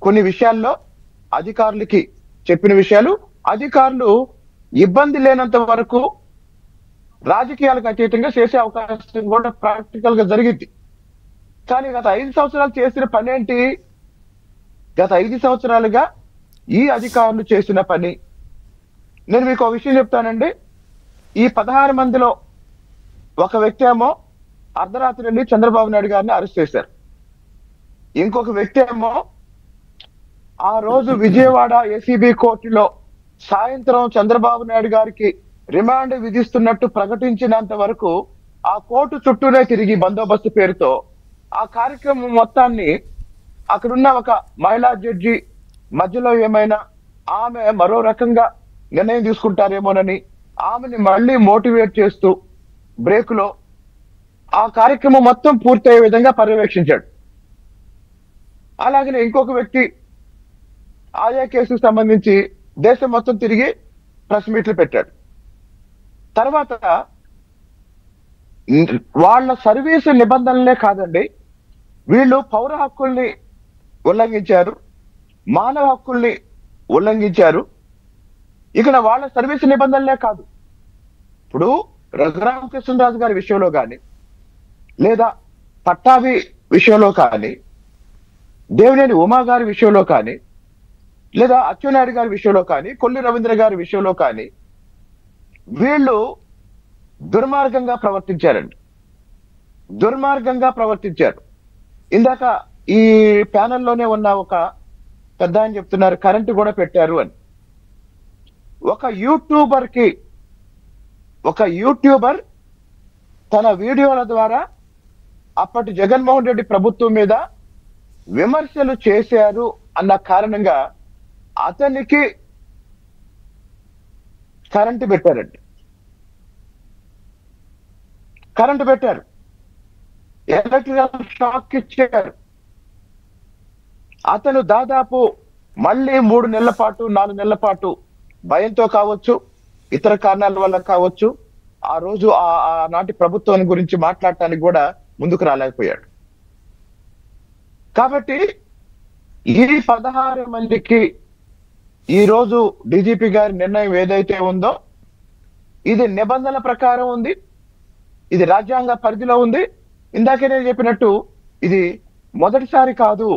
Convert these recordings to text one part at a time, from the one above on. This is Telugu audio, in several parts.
కొన్ని విషయాల్లో అధికారులకి చెప్పిన విషయాలు అధికారులు ఇబ్బంది లేనంత వరకు రాజకీయాలకు అతీతంగా చేసే అవకాశం కూడా ప్రాక్టికల్ గా జరిగింది కానీ గత ఐదు సంవత్సరాలు చేసిన పని ఏంటి గత ఐదు సంవత్సరాలుగా ఈ అధికారులు చేసిన పని నేను మీకు ఒక విషయం చెప్తానండి ఈ పదహారు మందిలో ఒక వ్యక్తి ఏమో అర్ధరాత్రి వెళ్ళి చంద్రబాబు నాయుడు గారిని అరెస్ట్ చేశారు ఇంకొక వ్యక్తి ఏమో ఆ రోజు విజయవాడ ఏసీబీ కోర్టులో సాయంత్రం చంద్రబాబు నాయుడు గారికి రిమాండ్ విధిస్తున్నట్టు ప్రకటించినంత వరకు ఆ కోర్టు చుట్టూనే తిరిగి బందోబస్తు పేరుతో ఆ కార్యక్రమం మొత్తాన్ని అక్కడున్న ఒక మహిళా జడ్జి మధ్యలో ఏమైనా ఆమె మరో రకంగా నిర్ణయం తీసుకుంటారేమోనని ఆమెని మళ్ళీ మోటివేట్ చేస్తూ బ్రేక్ లో ఆ కార్యక్రమం మొత్తం పూర్తయ్యే విధంగా పర్యవేక్షించాడు అలాగనే ఇంకొక వ్యక్తి ఆయా కేసుకు సంబంధించి దేశం మొత్తం తిరిగి ప్రెస్ మీట్లు పెట్టాడు తర్వాత న్- వాళ్ళ సర్వీసు నిబంధనలే కాదండి వీళ్ళు పౌర హక్కుల్ని ఉల్లంఘించారు మానవ హక్కుల్ని ఉల్లంఘించారు ఇక్కడ వాళ్ళ సర్వీసు నిబంధనలే కాదు ఇప్పుడు రఘురామకృష్ణరాజు గారి విషయంలో కానీ లేదా పట్టాభి విషయంలో కానీ దేవినేని ఉమా గారి విషయంలో కానీ లేదా అచ్చెన్నాయుడు గారి విషయంలో కానీ కొల్లి రవీంద్ర గారి విషయంలో కానీ వీళ్ళు దుర్మార్గంగా ప్రవర్తించారండి దుర్మార్గంగా ప్రవర్తించారు ఇందాక ఈ ప్యానెల్లోనే ఉన్న ఒక పెద్ద ఆయన చెప్తున్నారు కరెంటు కూడా పెట్టారు అని ఒక యూట్యూబర్ కి ఒక యూట్యూబర్ తన వీడియోల ద్వారా అప్పటి జగన్మోహన్ రెడ్డి ప్రభుత్వం మీద విమర్శలు చేశారు అన్న కారణంగా అతనికి కరెంటు పెట్టారండి కరెంటు పెట్టారు ఎలక్ట్రికల్ షాక్ ఇచ్చారు అతను దాదాపు మళ్ళీ మూడు నెలల పాటు నాలుగు నెలల పాటు భయంతో కావచ్చు ఇతర కారణాల వల్ల కావచ్చు ఆ రోజు ఆ ఆనాటి ప్రభుత్వం గురించి మాట్లాడటానికి కూడా ముందుకు రాలేకపోయాడు కాబట్టి ఈ పదహారు మందికి ఈ రోజు డీజీపీ గారి నిర్ణయం ఏదైతే ఉందో ఇది నిబంధనల ప్రకారం ఉంది ఇది రాజ్యాంగ పరిధిలో ఉంది ఇందాకే నేను చెప్పినట్టు ఇది మొదటిసారి కాదు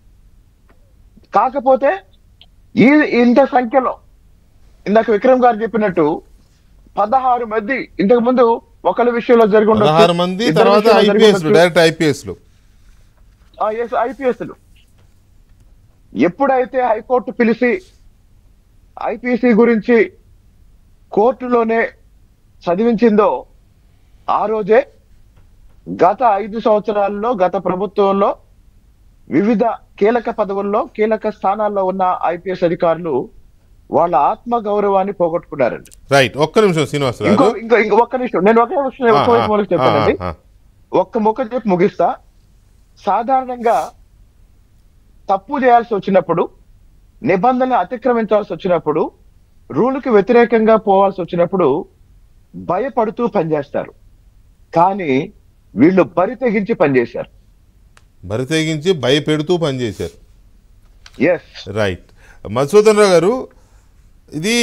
కాకపోతే ఈ ఇంత సంఖ్యలో ఇందాక విక్రమ్ గారు చెప్పినట్టు పదహారు మంది ఇంతకు ముందు ఒకళ్ళ విషయంలో జరిగి ఉండొచ్చు, పదహారు మంది ఇద్దరి తర్వాత విషయంలో జరిగి ఐపీఎస్ ఉండొచ్చు. డైరెక్ట్ ఐపీఎస్లు ఐపీఎస్లు ఎప్పుడైతే హైకోర్టు పిలిచి ఐపీసీ గురించి కోర్టులోనే చదివించిందో ఆ రోజే గత ఐదు సంవత్సరాల్లో గత ప్రభుత్వంలో వివిధ కీలక పదవుల్లో కీలక స్థానాల్లో ఉన్న ఐపీఎస్ అధికారులు వాళ్ళ ఆత్మ గౌరవాన్ని పోగొట్టుకున్నారండి రైట్ ఒక్క నిమిషం శ్రీనివాసరావు ఇంకో ఇంకో ఇంకో ఒక్క నిమిషం నేను ఒకే విషయం ఒక్క వైపు మొదలు చెప్తానండి ఆ, ఆ, ఒక్క ముక్క చెప్పి ముగిస్తా సాధారణంగా తప్పు చేయాల్సి వచ్చినప్పుడు నిబంధనలు అతిక్రమించాల్సి వచ్చినప్పుడు రూల్కి వ్యతిరేకంగా పోవాల్సి వచ్చినప్పుడు భయపడుతూ పనిచేస్తారు కానీ వీళ్ళు బరి తెగించి పనిచేశారు బరి తెగించి భయపెడుతూ పనిచేశారు ఎస్ రైట్ మధుసూదన్ రావు గారు ఇది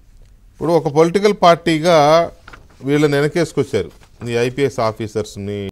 ఇప్పుడు ఒక పొలిటికల్ పార్టీగా వీళ్ళని వెనకేసుకొచ్చారు ఈ ఐపీఎస్ ఆఫీసర్స్ని